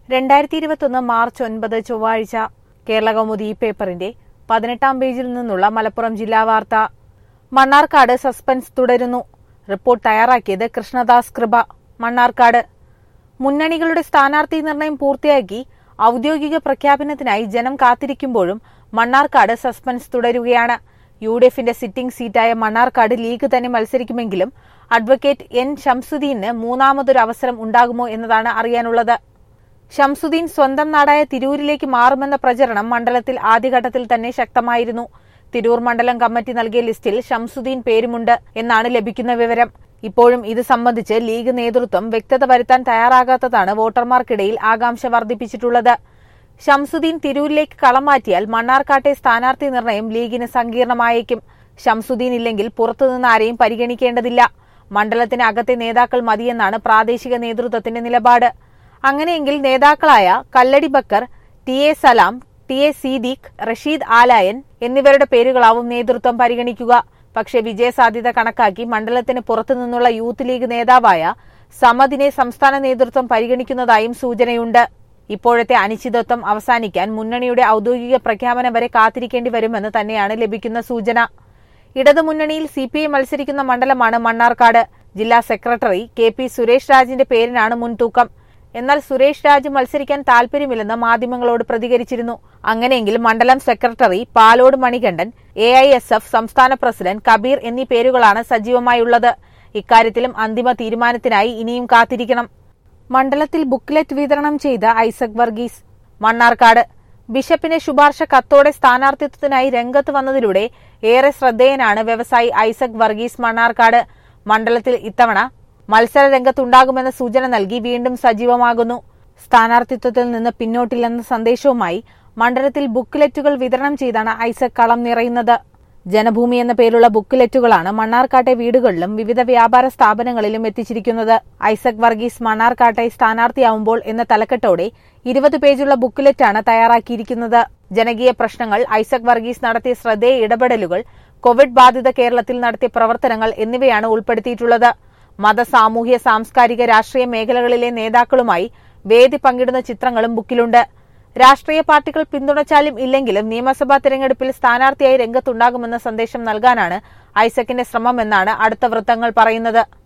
രണ്ടായിരത്തി ഇരുപത്തൊന്ന് മാർച്ച് ഒൻപത് ചൊവ്വാഴ്ച കേരളകൗമുദി ഈ പേപ്പറിന്റെ പതിനെട്ടാം പേജിൽ നിന്നുള്ള മലപ്പുറം ജില്ലാ വാർത്ത മണ്ണാർക്കാട് സസ്പെൻസ് തുടരുന്നു റിപ്പോർട്ട് തയ്യാറാക്കിയത് കൃഷ്ണദാസ് കൃപ മണ്ണാർക്കാട് മുന്നണികളുടെ സ്ഥാനാർത്ഥി നിർണയം പൂർത്തിയാക്കി ഔദ്യോഗിക പ്രഖ്യാപനത്തിനായി ജനം കാത്തിരിക്കുമ്പോഴും മണ്ണാർക്കാട് സസ്പെൻസ് തുടരുകയാണ് യു ഡി എഫിന്റെ സിറ്റിംഗ് സീറ്റായ മണ്ണാർക്കാട് ലീഗ് തന്നെ മത്സരിക്കുമെങ്കിലും അഡ്വക്കേറ്റ് എൻ ഷംസുദ്ദീന് മൂന്നാമതൊരു അവസരം ഉണ്ടാകുമോ എന്നതാണ് അറിയാനുള്ളത് ഷംസുദ്ദീൻ സ്വന്തം നാടായ തിരൂരിലേക്ക് മാറുമെന്ന പ്രചരണം മണ്ഡലത്തിൽ ആദ്യഘട്ടത്തിൽ തന്നെ ശക്തമായിരുന്നു തിരൂർ മണ്ഡലം കമ്മിറ്റി നൽകിയ ലിസ്റ്റിൽ ഷംസുദ്ദീൻ പേരുമുണ്ട് എന്നാണ് ലഭിക്കുന്ന വിവരം ഇപ്പോഴും ഇത് സംബന്ധിച്ച് ലീഗ് നേതൃത്വം വ്യക്തത വരുത്താൻ തയ്യാറാകാത്തതാണ് വോട്ടർമാർക്കിടയിൽ ആകാംക്ഷ വർദ്ധിപ്പിച്ചിട്ടുള്ളത് ഷംസുദ്ദീൻ തിരൂരിലേക്ക് കളം മാറ്റിയാൽ മണ്ണാർക്കാട്ടെ സ്ഥാനാർത്ഥി നിർണയം ലീഗിന് സങ്കീർണമായേക്കും ഷംസുദ്ദീൻ ഇല്ലെങ്കിൽ പുറത്തുനിന്ന് ആരെയും പരിഗണിക്കേണ്ടതില്ല മണ്ഡലത്തിന് അകത്തെ നേതാക്കൾ മതിയെന്നാണ് പ്രാദേശിക നേതൃത്വത്തിന്റെ നിലപാട് അങ്ങനെയെങ്കിൽ നേതാക്കളായ Kalladi Bakkar T A Salam T A Sidheeq Rasheed Alayan എന്നിവരുടെ പേരുകളാവും നേതൃത്വം പരിഗണിക്കുക പക്ഷേ വിജയസാധ്യത കണക്കാക്കി മണ്ഡലത്തിന് പുറത്തുനിന്നുള്ള യൂത്ത് ലീഗ് നേതാവായ സമദിനെ സംസ്ഥാന നേതൃത്വം പരിഗണിക്കുന്നതായും സൂചനയുണ്ട് ഇപ്പോഴത്തെ അനിശ്ചിതത്വം അവസാനിക്കാൻ മുന്നണിയുടെ ഔദ്യോഗിക പ്രഖ്യാപനം വരെ കാത്തിരിക്കേണ്ടി വരുമെന്ന് തന്നെയാണ് ലഭിക്കുന്ന സൂചന ഇടതുമുന്നണിയിൽ സി പി ഐ മത്സരിക്കുന്ന മണ്ഡലമാണ് മണ്ണാർക്കാട് ജില്ലാ സെക്രട്ടറി കെ പി സുരേഷ് രാജിന്റെ പേരിനാണ് മുൻതൂക്കം എന്നാൽ സുരേഷ് രാജ് മത്സരിക്കാൻ താൽപര്യമില്ലെന്ന് മാധ്യമങ്ങളോട് പ്രതികരിച്ചിരുന്നു അങ്ങനെയെങ്കിൽ മണ്ഡലം secretary Palode Manikandan A I S F സംസ്ഥാന പ്രസിഡന്റ് കബീർ എന്നീ പേരുകളാണ് സജീവമായുള്ളത് ഇക്കാര്യത്തിലും അന്തിമ തീരുമാനത്തിനായി ഇനിയും കാത്തിരിക്കണം മണ്ഡലത്തിൽ ബുക്ക്ലെറ്റ് വിതരണം ചെയ്ത ഐസക് വർഗീസ് മണ്ണാർക്കാട് ബിഷപ്പിന്റെ ശുപാർശ കത്തോടെ സ്ഥാനാർത്ഥിത്വത്തിനായി രംഗത്ത് വന്നതിലൂടെ ഏറെ ശ്രദ്ധേയനാണ് വ്യവസായി ഐസക് വർഗീസ് മണ്ണാർക്കാട് മണ്ഡലത്തിൽ ഇത്തവണ മത്സര രംഗത്തുണ്ടാകുമെന്ന സൂചന നൽകി വീണ്ടും സജീവമാകുന്നു സ്ഥാനാർത്ഥിത്വത്തിൽ നിന്ന് പിന്നോട്ടില്ലെന്ന സന്ദേശവുമായി മണ്ഡലത്തിൽ ബുക്ക്ലെറ്റുകൾ വിതരണം ചെയ്താണ് ഐസക് കളം നിറയുന്നത് ജനഭൂമി എന്ന പേരുള്ള ബുക്ക്ലെറ്റുകളാണ് മണ്ണാർക്കാട്ടെ വീടുകളിലും വിവിധ വ്യാപാര സ്ഥാപനങ്ങളിലും എത്തിച്ചിരിക്കുന്നത് ഐസക് വർഗീസ് മണ്ണാർക്കാട്ടെ സ്ഥാനാർത്ഥിയാവുമ്പോൾ എന്ന തലക്കെട്ടോടെ ഇരുപത് പേജുള്ള ബുക്ക്ലെറ്റാണ് തയ്യാറാക്കിയിരിക്കുന്നത് ജനകീയ പ്രശ്നങ്ങൾ ഐസക് വർഗീസ് നടത്തിയ ശ്രദ്ധേയ ഇടപെടലുകൾ കോവിഡ് ബാധിത കേരളത്തിൽ നടത്തിയ പ്രവർത്തനങ്ങൾ എന്നിവയാണ് ഉൾപ്പെടുത്തിയിട്ടുള്ളത് മത സാമൂഹ്യ സാംസ്കാരിക രാഷ്ട്രീയ മേഖലകളിലെ നേതാക്കളുമായി വേദി പങ്കിടുന്ന ചിത്രങ്ങളും ബുക്കിലുണ്ട് രാഷ്ട്രീയ പാർട്ടികൾ പിന്തുണച്ചാലും ഇല്ലെങ്കിലും നിയമസഭാ തെരഞ്ഞെടുപ്പിൽ സ്ഥാനാർത്ഥിയായി രംഗത്തുണ്ടാകുമെന്ന സന്ദേശം നൽകാനാണ് ഐസക്കിന്റെ ശ്രമമെന്നാണ് അടുത്ത വൃത്തങ്ങൾ പറയുന്നത്